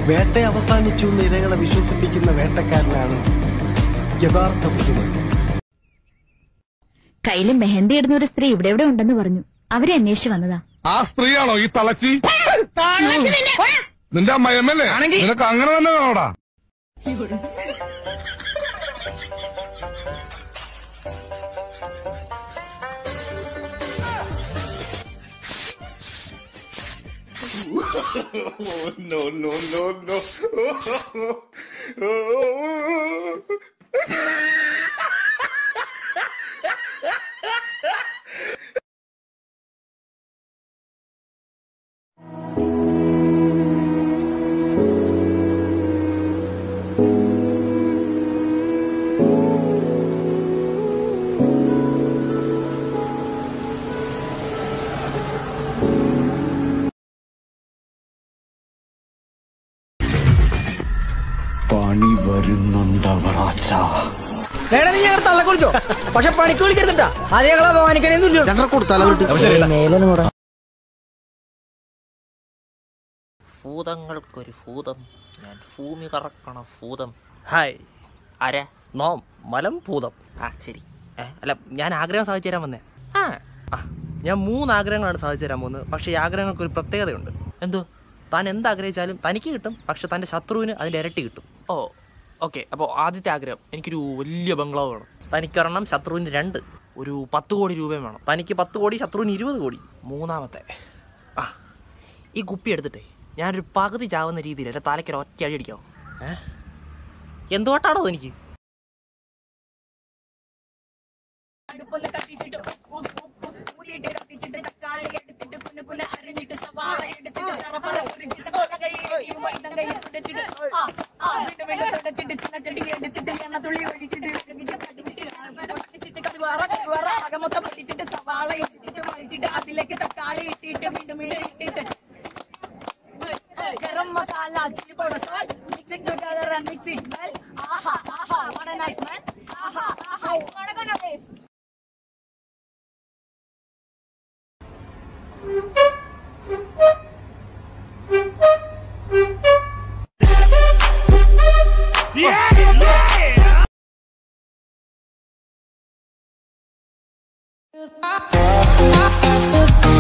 വേട്ട അവസാനിച്ചു എന്ന് ഇരകളെ വിശ്വസിപ്പിക്കുന്ന വേട്ടക്കാരനാണ് യഥാർത്ഥ ബുദ്ധിമാൻ കയ്യില് മെഹന്തി ഇടുന്ന ഒരു സ്ത്രീ ഇവിടെ ഇവിടെ ഉണ്ടെന്ന് പറഞ്ഞു അവരെ അന്വേഷിച്ചു വന്നതാ ആ സ്ത്രീയാണോ ഈ തളച്ചി നിന്റെ അമ്മയമ്മല്ലേ നിനക്ക് അങ്ങനെ തന്നെ വേണോടാ പണി വരുന്നുണ്ടവറാച്ച വേണേ നീ ഞങ്ങൾ തള്ള കുളിച്ചോ പക്ഷെ പണിക്ക് വിളിക്കരുതട്ടാ അത് ഞങ്ങളെ അപമാനിക്കണേന്നില്ല ഭൂതങ്ങൾക്കൊരു ഭൂതം ഞാൻ ഭൂമി കറക്കണ ഭൂതം ഹായ് ആരാ നോം മലം ഭൂതം ആ ശരി ഏ, അല്ല ഞാൻ ആഗ്രഹം സാധിച്ചു തരാൻ വന്നേ ആ ആ ഞാൻ മൂന്ന് ആഗ്രഹങ്ങളാണ് സാധിച്ചു തരാൻ പോകുന്നത് പക്ഷേ ഈ ആഗ്രഹങ്ങൾക്ക് ഒരു പ്രത്യേകതയുണ്ട് എന്തോ താൻ എന്ത് ആഗ്രഹിച്ചാലും തനിക്ക് കിട്ടും പക്ഷെ തൻ്റെ ശത്രുവിന് അതിൻ്റെ ഇരട്ടി കിട്ടും ഓ ഓക്കെ അപ്പോൾ ആദ്യത്തെ ആഗ്രഹം എനിക്കൊരു വലിയ ബംഗ്ലാവ് വേണം തനിക്കൊരെണ്ണം ശത്രുവിന് രണ്ട് ഒരു പത്ത് കോടി രൂപയും വേണം തനിക്ക് പത്ത് കോടി ശത്രുവിന് ഇരുപത് കോടി മൂന്നാമത്തെ ആ ഈ കുപ്പി എടുത്തിട്ടേ ഞാനൊരു പകുതി ചാവുന്ന രീതിയിൽ എൻ്റെ തലയ്ക്കൊരു ഒറ്റ അടി അടിക്കാവോ എന്തുകൊണ്ടാണോ എനിക്ക് അതിലേക്ക് തക്കാളി ഇട്ടിട്ട് വീണ്ടും വീണ്ടും ഇട്ടിട്ട് garam masala chilli powder salt mix it together and mix it well aha aha what a nice smell aha aha it's not gonna waste Yeah!